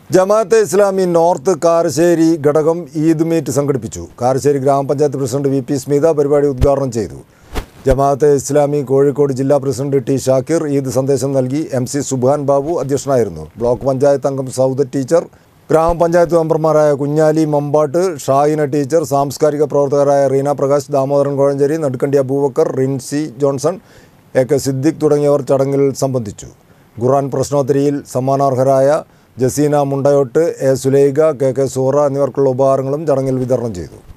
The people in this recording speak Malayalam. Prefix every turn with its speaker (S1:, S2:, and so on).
S1: ജമാഅത്തെ ഇസ്ലാമി നോർത്ത് കാരശ്ശേരി ഘടകം ഈദ് മീറ്റ് സംഘടിപ്പിച്ചു കാരശ്ശേരി ഗ്രാമപഞ്ചായത്ത് പ്രസിഡന്റ് വി പി സ്മിത പരിപാടി ഉദ്ഘാടനം ചെയ്തു ജമാഅത്തെ ഇസ്ലാമി കോഴിക്കോട് ജില്ലാ പ്രസിഡന്റ് ടി ഷാക്കിർ ഈദ് സന്ദേശം നൽകി എം സി സുബാൻ ബാബു അധ്യക്ഷനായിരുന്നു ബ്ലോക്ക് പഞ്ചായത്ത് അംഗം സൗദ ടീച്ചർ ഗ്രാമപഞ്ചായത്ത് മെമ്പർമാരായ കുഞ്ഞാലി മമ്പാട്ട് ഷാഹിന ടീച്ചർ സാംസ്കാരിക പ്രവർത്തകരായ Reena Prakash Damodaran Kozhencherry Nedukkandi Abubakar Rincy Johnson A K Siddique തുടങ്ങിയവർ ചടങ്ങിൽ സംബന്ധിച്ചു ഖുറാൻ പ്രശ്നോത്തരിയിൽ സമ്മാനാർഹരായ Jaseena Mundayott A Sulaikha K K Soora എന്നിവർക്കുള്ള ഉപഹാരങ്ങളും ചടങ്ങിൽ വിതരണം ചെയ്തു